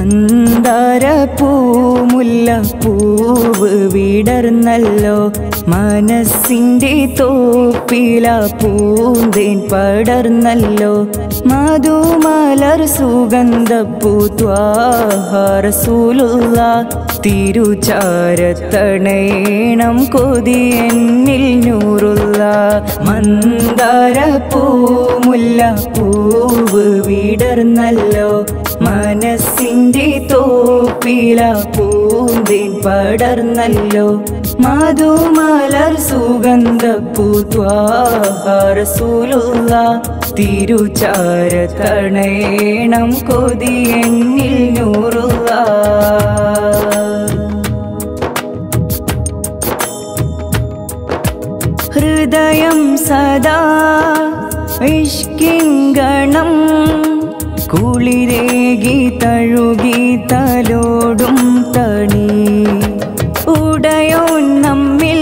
മന്ദാര പൂമുല്ല പൂവ് വിടർന്നല്ലോ മനസ്സിൻ്റെ തോപ്പില പൂന്തേൻ പടർന്നല്ലോ മധുമലർ സുഗന്ധപ്പൂത്വാഹാരസൂലുള്ള തിരുചാരത്തണേണം കൊതി എന്നിൽ നൂറുള്ള മന്ദാര പൂമുല്ല പൂവ് വിടർന്നല്ലോ മനസ്സിൻ്റെ തോപ്പില പൂന്തേൻ പടർന്നല്ലോ മധുമലർ സുഗന്ധപ്പൂത്വാഹാരസൂലുള്ള തിരുചാരത്തണേണം കൊതി എന്നിൽ നൂറുള്ള ഹൃദയം സദാ ഇഷ്കിങ്കണം കുളിരേകി തഴുകി തലോടും തണി ഉടയോ നമ്മിൽ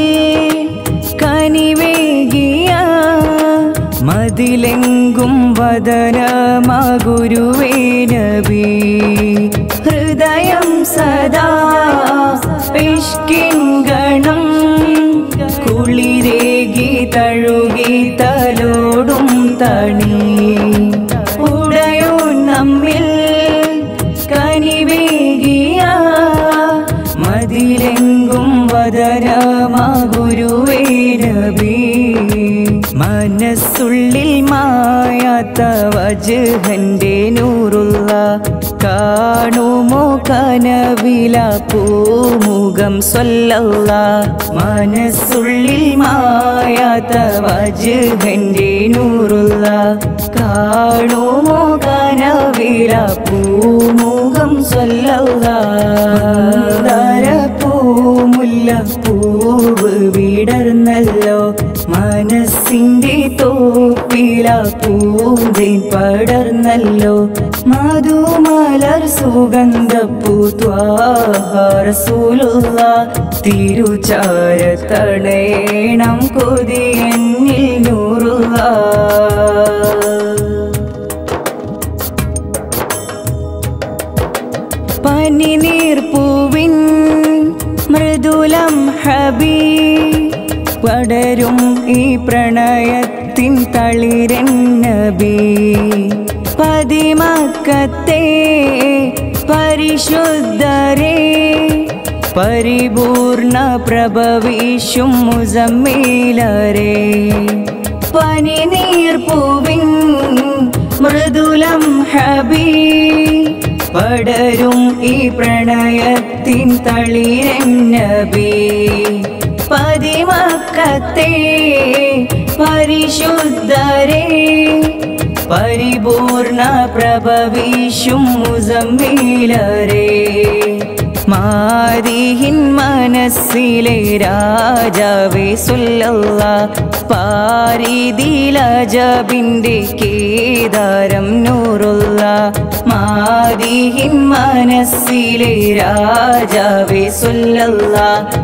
കനിവേകിയ മതിലെങ്കും വദനമഗുരുവേ നബി ഹൃദയം സദാ ഇഷ്കിങ്കണം കുളിരേകി തഴുകി തലോടും തണി ഉടയോ നമ്മിൽ കനിവേകിയ മതിലെങ്കും വദരമാഗുരുവേ നബി മനസ്സുള്ളിൽ മായാത്ത വജുഹന്റെ നൂറുള്ള കാണുമോ കനവില പൂമുഖം സ്വല്ലല്ല മനസ്സുള്ളിൽ മായാത്ത വജുഹന്റെ നൂറുള്ള കാണുമോ കനവില പൂമുഖം സ്വല്ലല്ല പൂമുല്ല പൂവ് വിടർന്നല്ലോ മനസ്സിൻ്റെ തോപ്പില പൂന്തേൻ പടർന്നല്ലോ മധുമലർ സുഗന്ധപ്പൂത്വാഹാരസൂലുള്ള തിരുചാരത്തണേണം കൊതി എന്നിൽ നൂറുള്ള പനിനീർപ്പൂവിൻ മൃദുലം ഹബീ പടരും ഈ പ്രണയത്തിൻ തളിരൻ നബി പതിമക്കത്തെ പരിശുദ്ധരേ പരിപൂർണ പ്രഭവീശും മുസമ്മീലരേ പനിനീർപ്പൂവിൻ മൃദുലം ഹബീ പടരും ഈ പ്രണയത്തിൻ തളിരൻ നബി പതിമക്കത്തെ പരിശുദ്ധരേ പരിപൂർണ പ്രഭവീശും മുസമ്മീലരേ മാരിഹിൻ മനസ്സിലെ രാജാവേ സുല്ലല്ല പാരിതിലജബിൻ്റെ കേദാരം നൂറുള്ള മാരിഹിൻ മനസ്സിലെ രാജാവേ സുല്ലല്ല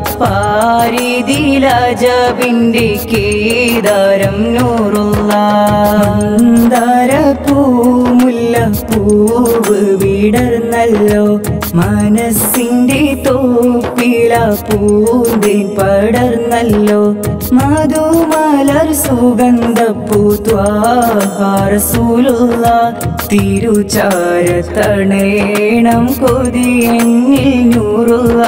പാരിതിലജബിൻ്റെ കേദാരം നൂറുള്ള മന്ദാര പൂമുല്ല പൂവ് വിടർന്നല്ലോ മനസ്സിൻ്റെ തോപ്പില പൂന്തേൻ പടർന്നല്ലോ മധുമലർ സുഗന്ധപ്പൂത്വാഹാരസൂലുള്ള തിരുചാരത്തണേണം കൊതി എന്നിൽ നൂറുള്ള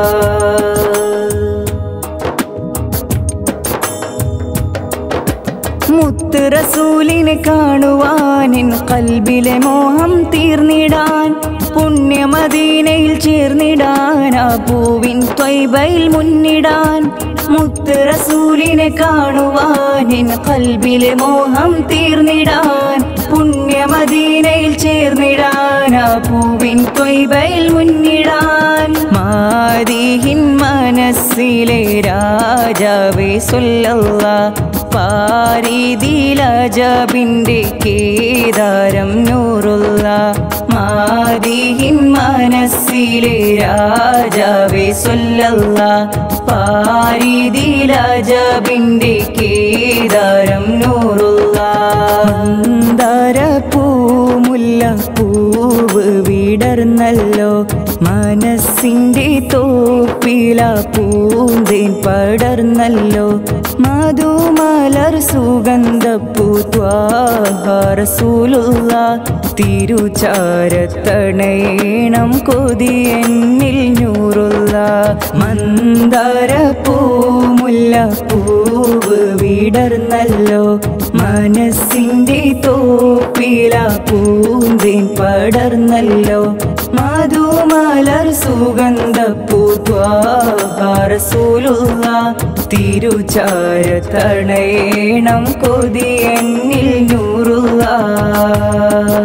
മുത്ത് റസൂലിനെ കാണുവാനിൻ കൽബിലെ മോഹം തീർന്നിടാൻ പുണ്യമദീനയിൽ ചേർന്നിടാൻ ആ പൂവിൻ ത്വയ്ബയിൽ മുന്നിടാൻ മുത്ത് റസൂലിനെ കാണുവാനിൻ കൽബിലെ മോഹം തീർന്നിടാൻ പുണ്യമദീനയിൽ ചേർന്നിടാൻ ആ പൂവിൻ ത്വയ്ബയിൽ മുന്നിടാൻ മാരിഹിൻ മനസ്സിലെ രാജാവേ സുല്ലല്ല പാരിതിലജബിൻ്റെ കേദാരം നൂറുള്ള മാരിഹിൻ മനസ്സിലെ രാജാവേ സുല്ലല്ല പാരിതിലജബിൻ്റെ കേദാരം നൂറുള്ള മന്ദാര പൂമു പൂവ് വിടർന്നല്ലോ മനസ്സിൻ്റെ തോപ്പില പൂന്തേൻ പടർന്നല്ലോ മധുമലർ സുഗന്ധപ്പൂത്വാറസൂലുള്ള തിരുചാരത്തണയണം കൊതിയെന്നിൽ ഞൂറുള്ള മന്ദാര പൂമുല്ല പൂവ് വിടർന്നല്ലോ മനസ്സിൻ്റെ തോപ്പില പൂന്തേൻ പടർന്നല്ലോ മധുമലർ സുഗന്ധപ്പൂത്വാറസൂലുള്ള തിരുചാരത്തണയണം കൊതിയെന്നിൽ നൂറുള്ള